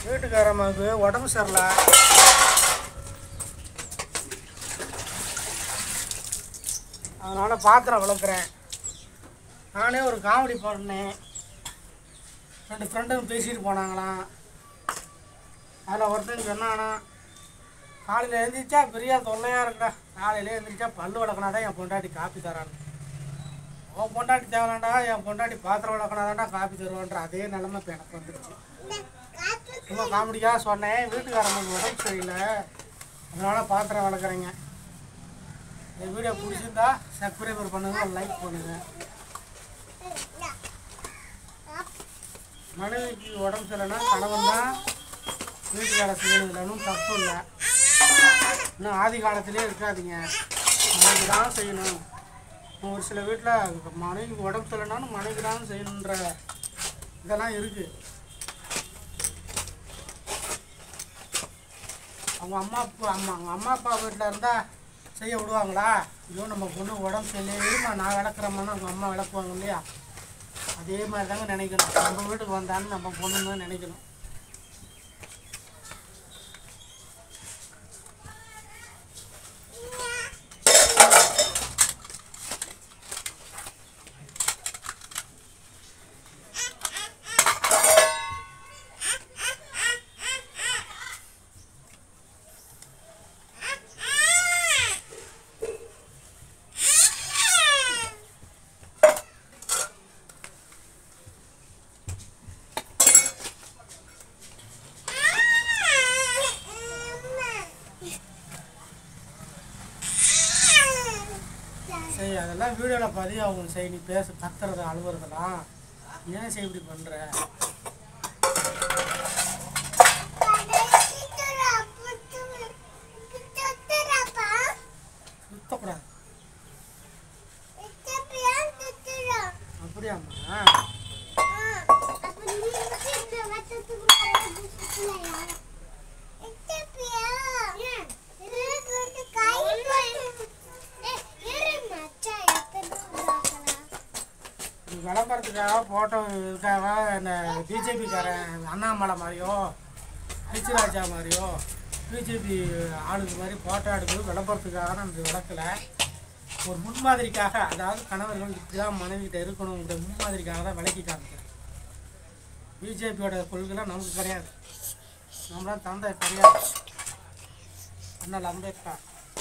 வீட்டுக்காரம்மாவுக்கு உடம்பு சரியில்லை அதனால் பாத்திரம் விளக்குறேன் நானே ஒரு காமெடி பண்ணேன் ரெண்டு ஃப்ரெண்டும் பேசிட்டு போனாங்களாம் அதில் ஒருத்தன் சொன்னானா காலையில் எழுந்திரிச்சா பெரிய தொல்லையாக இருக்குடா காலையில் எழுந்திரிச்சா பல்லு விளக்குனாதான் என் பொண்டாட்டி காப்பி தரான்னு உன் பொண்டாட்டி தேவலாண்டா என் பொண்டாட்டி பாத்திரம் விளக்குனாதான்டா காப்பி தருவான்ற அதே நிலமை இப்போ எனக்கு வந்துருச்சு சும்மா காமெடியாக சொன்னேன் வீட்டுக்காரங்களுக்கு உடம்பு சரியில்லை அதனால பாத்திரம் விளக்குறேங்க இந்த வீடியோ பிடிச்சிருந்தா சப்ஸ்கிரைபர் பண்ணுங்க லைக் பண்ணுங்க மனைவிக்கு உடம்பு சரியில்லைன்னா கணவன் தான் வீட்டுக்கார செய்யணுங்களனும் தப்பு இல்லை இன்னும் ஆதி காலத்திலே இருக்காதீங்க மனைவி தான் செய்யணும் ஒரு சில வீட்டில் மனைவிக்கு உடம்பு சரியில்லைனாலும் மனைவி தான் செய்யணுன்ற இதெல்லாம் இருக்குது அவங்க அம்மா அப்பா அம்மா அவங்க அம்மா அப்பா வீட்டில் இருந்தால் செய்ய விடுவாங்களா ஐயோ நம்ம பொண்ணு உடம்பு சரியில்லையே இருமா நான் விளக்குறோம்னா அவங்க அம்மா விளக்குவாங்க இல்லையா அதே மாதிரி தாங்க நினைக்கணும் நம்ம வீட்டுக்கு வந்தான்னு நம்ம பொண்ணுன்னு தான் நினைக்கணும் சரி அதெல்லாம் வீடியோவில் பதிவாகும் சரி நீ பேச கத்துறது அழுவுறதெல்லாம் ஏன் சரி இப்படி பண்ணுற சுத்தக்கூடாது அப்படியாம்மா இது விளம்பரத்துக்காக ஃபோட்டோ இதுக்காக இந்த பிஜேபிக்காரன் அண்ணாமலை மாதிரியோ ராஜா மாதிரியோ பிஜேபி ஆளுங்க மாதிரி ஃபோட்டோ எடுக்கிறது விளம்பரத்துக்காக நான் இந்த விளக்கல ஒரு முன்மாதிரிக்காக அதாவது கணவர்கள் இப்படி தான் மனைவிகிட்ட இருக்கணுங்கிற முன்மாதிரிக்காக தான் விளக்கி காமிக்கிறேன் பிஜேபியோட கொள்கைலாம் நமக்கு கிடையாது நம்மளாம் தந்தை கிடையாது அண்ணல் அம்பேத்கர்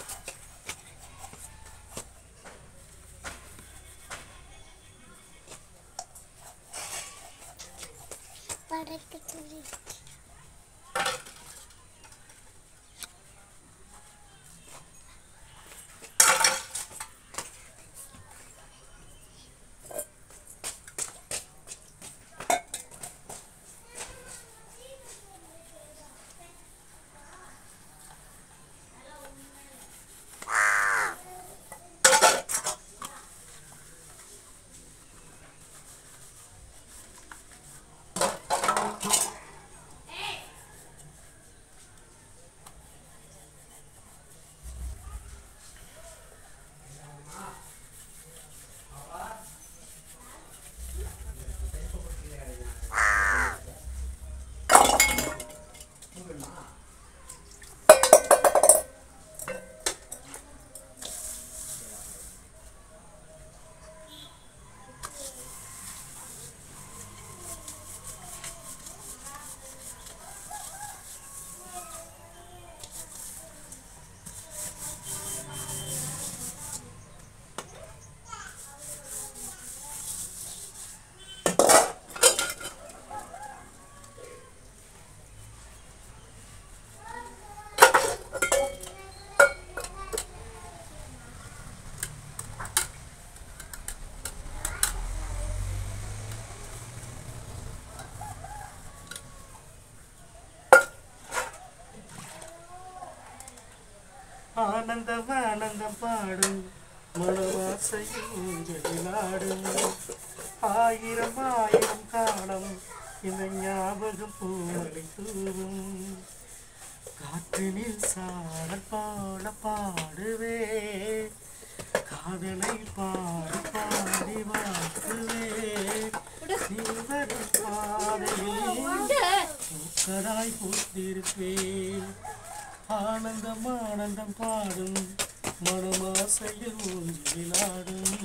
ஆனந்தம் ஆனந்தம் பாடும் மனவாசையும் வெளிநாடும் ஆயிரம் ஆயிரம் காலம் இந்த ஞாபகம் பூமலை தூவும் காற்றினில் சாடல் பாட பாடுவே காதலை பாடி பாடி வாழ்த்துவே நீ வரும் பாதையில் பூக்களாய் பூத்திருப்பேன் ஆனந்தம் ஆனந்தம் பாடும் மனமாசையில் ஊஞ்சலாடும்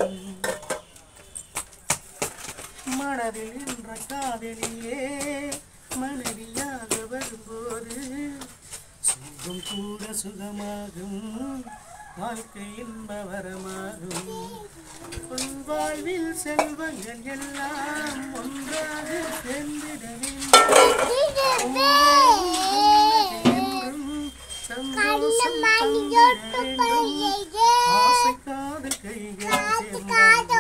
மனதில் என்ற காதலியே மனைவியாக வரும்போது சுகம் கூட சுகமாகும் வாழ்க்கை இன்பவரமாகும் உன் வாழ்வில் செல்வங்கள் எல்லாம் ஒன்றாக சேர்ந்திட வேண்டும் என்றும் சந்தோஷம் தந்திட வேண்டும் ஆசை காதல் கைகள் சேர்ந்தால்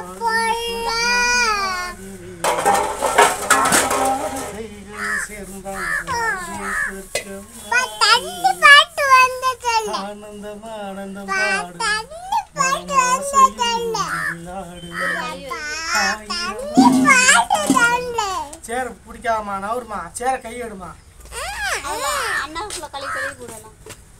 கைகள் சேர்ந்தால் சொர்க்கம் ஆனந்தம் ஆனந்தம் பாடும் மனமாசையில் விளையாடும். சேர பிடிக்காமா நவருமா சேர கையெடுமா அண்ணாவுக்குள்ள களி கழுவி கூடலாம்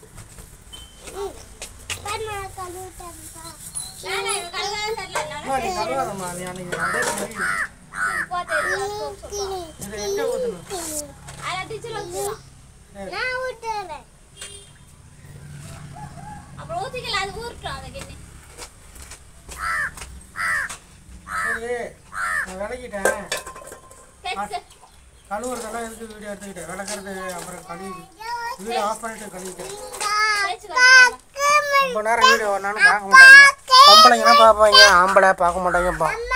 வேணாம் இவன் கழுவாத தெரியல அம்மா, நீ கழுவாதம்மா நீ அன்னைக்கு அப்படியே கழுவி. இதை எங்க ஊத்தணும் அதில் டீச்சர் வந்துடலாம் அப்புறம் ஊற்றிக்கல அது ஊருட்டோம் அந்த கிண்ணி சரி நான் விளக்கிட்டேன் சரி கழுவுறதெல்லாம் எதுக்கு வீடியோ எடுத்துக்கிட்டேன் விளக்குறது அப்புறம் கழுவி வீடியோ ஆஃப் பண்ணிட்டு கழுவிட்டேன் சரி ரொம்ப நேரம் வீடியோ ஒன்றாலும் பார்க்க மாட்டாங்க பொம்பளைங்கன்னா பார்ப்பாங்க ஆம்பளை பார்க்க மாட்டாங்கப்பா